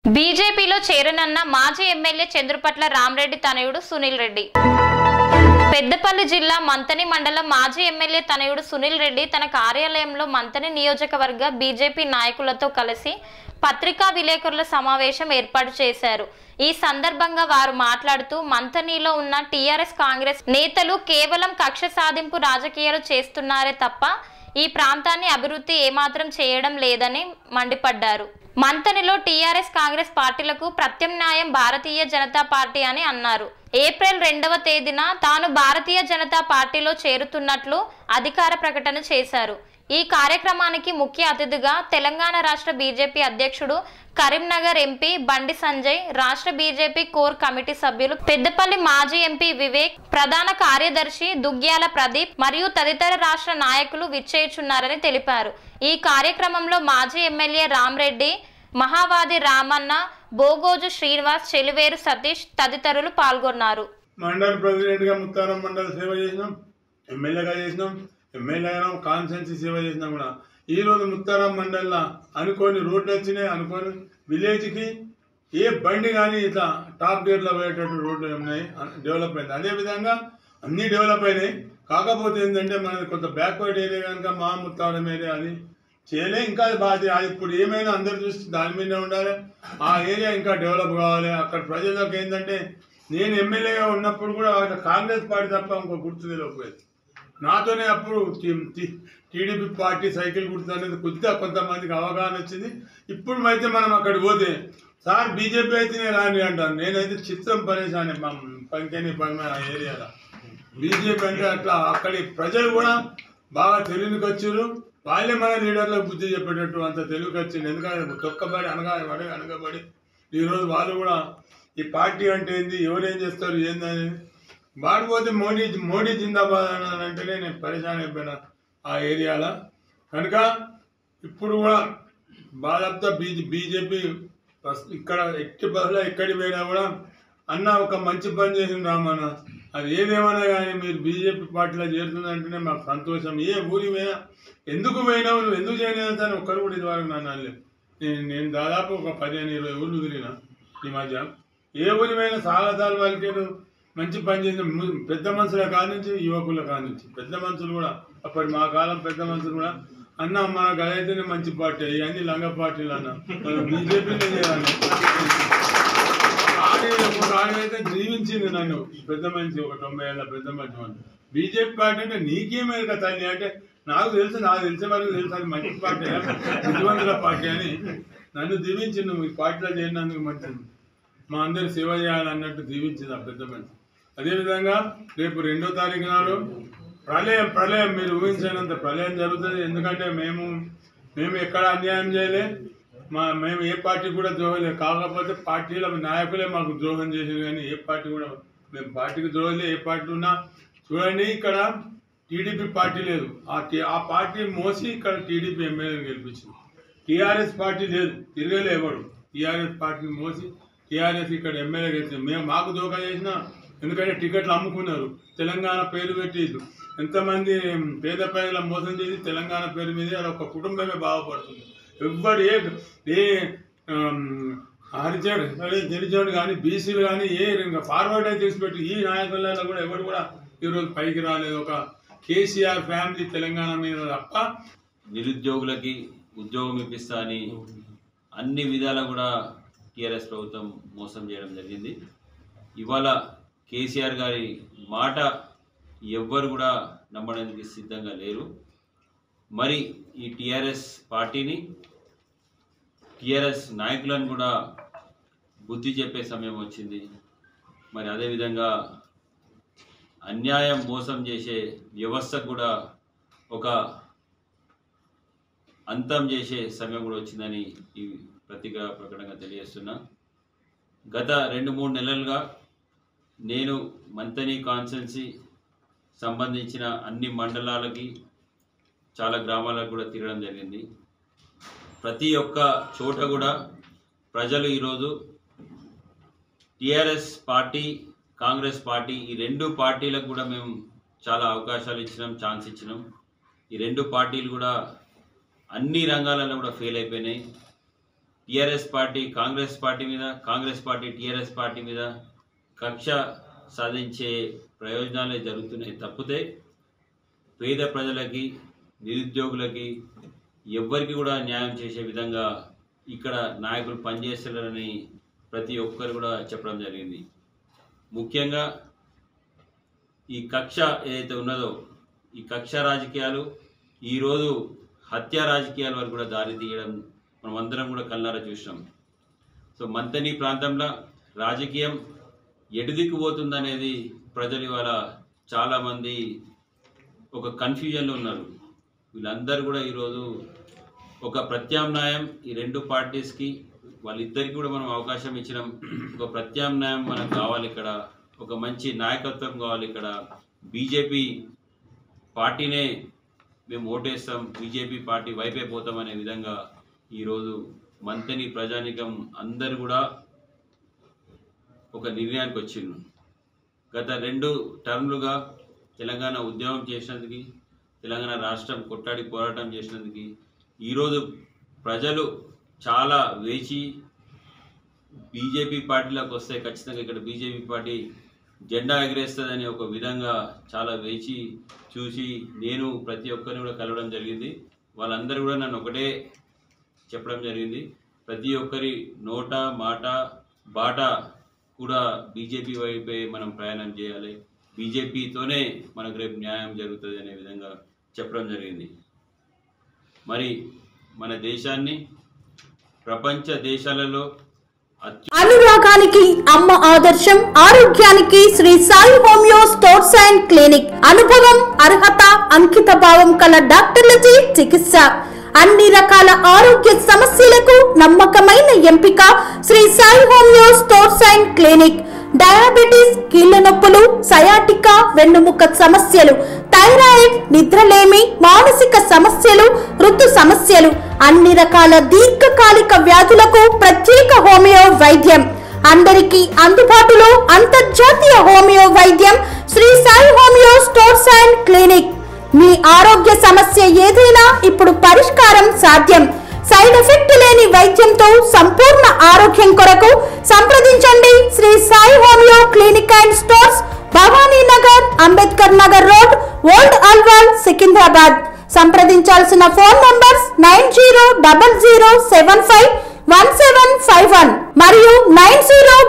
బీజేపీలో చేరనన్న మాజీ ఎమ్మెల్యే చంద్రపట్ల రామరెడ్డి తనయుడు సునీల్ రెడ్డి పెద్దపల్లి జిల్లా మంతని మండలం మాజీ ఎమ్మెల్యే తనయుడు సునీల్ రెడ్డి తన కార్యాలయంలో మంతని నియోజకవర్గ బీజేపీ నాయకులతో కలిసి పత్రికా విలేకరుల సమావేశం ఏర్పాటు చేశారు ఈ సందర్భంగా వారు మాట్లాడుతూ మంతనిలో ఉన్న టీఆర్ఎస్ కాంగ్రెస్ నేతలు కేవలం కక్ష సాధింపు రాజకీయాలు చేస్తున్నారే తప్ప ఈ ప్రాంతాన్ని అభివృద్ధి ఏమాత్రం చేయడం లేదని మండిపడ్డారు మంతనిలో టీఆర్ఎస్ కాంగ్రెస్ పార్టీలకు ప్రత్యామ్నాయం భారతీయ జనతా పార్టీ అని అన్నారు ఏప్రిల్ రెండవ తేదీన తాను భారతీయ జనతా పార్టీలో చేరుతున్నట్లు అధికార ప్రకటన చేశారు ఈ కార్యక్రమానికి ముఖ్య అతిథిగా తెలంగాణ రాష్ట్ర బీజేపీ అధ్యక్షుడు కరీంనగర్ ఎంపీ బండి సంజయ్ రాష్ట్ర బీజేపీ కోర్ కమిటీ సభ్యులు పెద్దపల్లి మాజీ ఎంపీ వివేక్ ప్రధాన కార్యదర్శి దుగ్గ్యాల ప్రదీప్ మరియు తదితర రాష్ట్ర నాయకులు విచ్చేయుచున్నారని తెలిపారు ఈ కార్యక్రమంలో మాజీ ఎమ్మెల్యే రామ్రెడ్డి మహావాది రామన్న బోగోజు శ్రీనివాస్ చెలివేరు సతీష్ తదితరులు పాల్గొన్నారు మండల్ ప్రెసిడెంట్గా ముత్తారం మండల్ సేవ చేసినాం ఎమ్మెల్యేగా చేసినాం ఎమ్మెల్యే అయినాం కాన్స్టెన్సీ సేవ చేసినాం కూడా ఈ రోజు ముత్తారం మండల్లో అనుకోని రోడ్లు వచ్చినాయి అనుకోని విలేజ్కి ఏ బండి కానీ ఇట్లా టాప్ గేర్లో పోయేటట్టు రోడ్లు ఉన్నాయి డెవలప్ అయింది అదేవిధంగా అన్నీ డెవలప్ అయినాయి కాకపోతే ఏంటంటే మనది కొంత బ్యాక్వర్డ్ ఏరియా కనుక మా ముత్తారం ఏరియా అది చేయలే ఇంకా అది బాధ్యత అది ఇప్పుడు ఏమైనా అందరు చూసి దాని మీదే ఉండాలి ఆ ఏరియా ఇంకా డెవలప్ కావాలి అక్కడ ప్రజలకు ఏంటంటే నేను ఎమ్మెల్యేగా ఉన్నప్పుడు కూడా అక్కడ కాంగ్రెస్ పార్టీ తప్ప ఇంకో గుర్తు తెలియకపోయేది నాతోనే అప్పుడు టీడీపీ పార్టీ సైకిల్ గుర్తు అనేది కొద్దిగా కొంతమందికి అవగాహన వచ్చింది ఇప్పుడు అయితే మనం అక్కడికి పోతే సార్ బీజేపీ అయితేనే రాని అంటాను నేనైతే చిత్రం పరేశానే మా పంకని పని ఏరియాలో బీజేపీ అంటే అట్లా అక్కడి ప్రజలు కూడా బాగా తెలివికి వచ్చారు వాళ్ళే మన లీడర్లకు బుద్ధి చెప్పేటట్టు అంత తెలివికి వచ్చింది ఎందుకంటే తొక్కబడి అనగాబడి అనగబడి ఈరోజు వాళ్ళు కూడా ఈ పార్టీ అంటే ఏంది ఎవరేం చేస్తారు ఏందని వాడిపోతే మోడీ మోడీ జిందాబాద్ అని అంటేనే నేను పరిశాన్ అయిపోయినా ఆ ఏరియాలో కనుక ఇప్పుడు కూడా బాధతో బీజే బీజేపీ ఫస్ట్ ఇక్కడ ఎట్టి బస్సులో ఎక్కడికి పోయినా కూడా అన్న ఒక మంచి పని చేసింది రామన్న అది ఏదేమన్నా కానీ మీరు బీజేపీ పార్టీలో చేరుతుందంటేనే మాకు సంతోషం ఏ ఊరి పోయినా ఎందుకు పోయినావు నువ్వు ఎందుకు చేయలేదు అని ఒక్కరు కూడా ఇదివరకు నన్ను అనలేదు నేను నేను దాదాపు ఒక పదిహేను ఇరవై ఊళ్ళు తిరిగిన ఈ మధ్య ఏ ఊరి పోయినా చాలా సార్లు వాళ్ళకి నువ్వు మంచి పని చేసిన ము- పెద్ద మనుషుల కాడ నుంచి యువకుల కాడ నుంచి పెద్ద మనుషులు కూడా అప్పటి మా కాలం పెద్ద మనుషులు కూడా అన్న మన గదైతేనే మంచి పార్టీ ఇవన్నీ లంగ పార్టీలు అన్న మనం బీజేపీనే చేయాలి ఆడి ఒక ఆడైతే జీవించింది నన్ను పెద్ద మనిషి ఒక తొంభై ఏళ్ళ పెద్ద మనిషి అని బీజేపీ పార్టీ అంటే నీకేమే కదా తల్లి అంటే నాకు తెలుసు నాకు తెలిసే వరకు తెలుసు అది మంచి పార్టీ బుద్ధివంతుల పార్టీ అని నన్ను దీవించింది నువ్వు ఈ పార్టీలో చేరినందుకు మంచిది మా అందరి సేవ చేయాలన్నట్టు దీవించింది ఆ పెద్ద మనిషి అదేవిధంగా రేపు రెండో తారీఖు నాడు ప్రళయం ప్రళయం మీరు ఊహించినంత ప్రళయం జరుగుతుంది ఎందుకంటే మేము మేము ఎక్కడ అన్యాయం చేయలే మా మేము ఏ పార్టీ కూడా ద్రోహం లేదు కాకపోతే పార్టీల నాయకులే మాకు ద్రోహం చేసేది కానీ ఏ పార్టీ కూడా మేము పార్టీకి ద్రోహం లేదు ఏ పార్టీ ఉన్నా చూడండి ఇక్కడ టీడీపీ పార్టీ లేదు ఆ టీ- ఆ పార్టీ మోసి ఇక్కడ టీడీపీ ఎమ్మెల్యేని గెలిపించింది టీఆర్ఎస్ పార్టీ లేదు తిరగలే ఎవడు టీఆర్ఎస్ పార్టీని మోసి టీఆర్ఎస్ ఇక్కడ ఎమ్మెల్యే గెలిచింది మేము మాకు దోకా చేసిన ఎందుకంటే టికెట్లు అమ్ముకున్నారు తెలంగాణ పేరు పెట్టి ఎంతమంది పేద ప్రజలను మోసం చేసి తెలంగాణ పేరు మీద అది ఒక కుటుంబమే బాగుపడుతుంది ఎవ్వడు ఏ ఏ హరిజన్ గిరిజనుడు కానీ బీసీలు కానీ ఏ ఇంకా ఫార్వర్డ్ అయితే తీసిపెట్టి ఈ నాయకులలో కూడా ఎవరు కూడా ఈరోజు పైకి రాలేదు ఒక కేసీఆర్ ఫ్యామిలీ తెలంగాణ మీద తప్ప నిరుద్యోగులకి ఉద్యోగం ఇప్పిస్తా అని అన్ని విధాలా కూడా టీఆర్ఎస్ ప్రభుత్వం మోసం చేయడం జరిగింది ఇవాళ కేసీఆర్ గారి మాట ఎవ్వరు కూడా నమ్మడానికి సిద్ధంగా లేరు మరి ఈ టీఆర్ఎస్ పార్టీని టీఆర్ఎస్ నాయకులను కూడా బుద్ధి చెప్పే సమయం వచ్చింది మరి అదేవిధంగా అన్యాయం మోసం చేసే వ్యవస్థకు కూడా ఒక అంతం చేసే సమయం కూడా వచ్చిందని ఈ పత్రిక ప్రకటనగా తెలియజేస్తున్నా గత రెండు మూడు నెలలుగా నేను మంతని కాన్సెన్సీ సంబంధించిన అన్ని మండలాలకి చాలా గ్రామాలకు కూడా తిరగడం జరిగింది ప్రతి ఒక్క చోట కూడా ప్రజలు ఈరోజు టిఆర్ఎస్ పార్టీ కాంగ్రెస్ పార్టీ ఈ రెండు పార్టీలకు కూడా మేము చాలా అవకాశాలు ఇచ్చినాం ఛాన్స్ ఇచ్చినాం ఈ రెండు పార్టీలు కూడా అన్ని రంగాలలో కూడా ఫెయిల్ అయిపోయినాయి టీఆర్ఎస్ పార్టీ కాంగ్రెస్ పార్టీ మీద కాంగ్రెస్ పార్టీ టీఆర్ఎస్ పార్టీ మీద కక్ష సాధించే ప్రయోజనాలే జరుగుతున్నాయి తప్పితే పేద ప్రజలకి నిరుద్యోగులకి ఎవ్వరికి కూడా న్యాయం చేసే విధంగా ఇక్కడ నాయకులు పనిచేస్తున్నారని ప్రతి ఒక్కరు కూడా చెప్పడం జరిగింది ముఖ్యంగా ఈ కక్ష ఏదైతే ఉన్నదో ఈ కక్ష రాజకీయాలు ఈరోజు హత్య రాజకీయాల వరకు కూడా దారి తీయడం మనం అందరం కూడా కళ్ళారా చూసినాం సో మంతని ప్రాంతంలో రాజకీయం ఎటు దిక్కు పోతుందనేది ప్రజలు ఇవాళ చాలామంది ఒక కన్ఫ్యూజన్లో ఉన్నారు వీళ్ళందరూ కూడా ఈరోజు ఒక ప్రత్యామ్నాయం ఈ రెండు పార్టీస్కి వాళ్ళిద్దరికి కూడా మనం అవకాశం ఇచ్చినాం ఒక ప్రత్యామ్నాయం మనకు కావాలి ఇక్కడ ఒక మంచి నాయకత్వం కావాలి ఇక్కడ బీజేపీ పార్టీనే మేము ఓటేస్తాం బీజేపీ పార్టీ వైపే పోతాం అనే విధంగా ఈరోజు మంతని ప్రజానికం అందరు కూడా ఒక నిర్ణయానికి వచ్చిండ్రు గత రెండు టర్మ్లుగా తెలంగాణ ఉద్యమం చేసినందుకు తెలంగాణ రాష్ట్రం కొట్టాడి పోరాటం చేసినందుకు ఈరోజు ప్రజలు చాలా వేచి బీజేపీ పార్టీలోకి వస్తే ఖచ్చితంగా ఇక్కడ బీజేపీ పార్టీ జెండా ఎగరేస్తుందని ఒక విధంగా చాలా వేచి చూసి నేను ప్రతి ఒక్కరిని కూడా కలవడం జరిగింది వాళ్ళందరూ కూడా నన్ను ఒకటే చెప్పడం జరిగింది ప్రతి ఒక్కరి నోట మాట బాట కూడా బీజేపీ వైపే మనం ప్రయాణం చేయాలి బీజేపీతోనే మనకు రేపు న్యాయం జరుగుతుంది అనే విధంగా చెప్పడం జరిగింది మరి మన దేశాన్ని ప్రపంచ దేశాలలో అత్యు అనురాగానికి అమ్మ ఆదర్శం ఆరోగ్యానికి Sri Sai homeo stores and clinic అనుభవం అర్హత అంకిత భావం కల డాక్టర్లచే చికిత్స అన్ని రకాల ఆరోగ్య సమస్యలకు నమ్మకమైన ఎంపిక Sri Sai homeo stores and clinic diabetes కీళ్ల నొప్పులు సయాటికా వెన్నుముక సమస్యలు థైరాయిడ్ నిద్రలేమి మానసిక సమస్యలు ఋతు సమస్యలు అన్ని రకాల దీర్ఘకాలిక వ్యాధులకు ప్రత్యేక హోమియో వైద్యం అందరికీ అందుబాటులో అంతర్జాతీయ హోమియో వైద్యం Sri Sai homeo stores and clinic మీ ఆరోగ్య సమస్య ఏదైనా ఇప్పుడు పరిష్కారం సాధ్యం సైడ్ ఎఫెక్ట్ లేని వైద్యంతో సంపూర్ణ ఆరోగ్యం కొరకు సంప్రదించండి Sri Sai homeo clinic and stores Bhavani Nagar Ambedkar Nagar road old Alwal Secunderabad సంప్రదించాల్సిన phone numbers nine zero double zero seven five one seven five one మరియు నైన్ జీరో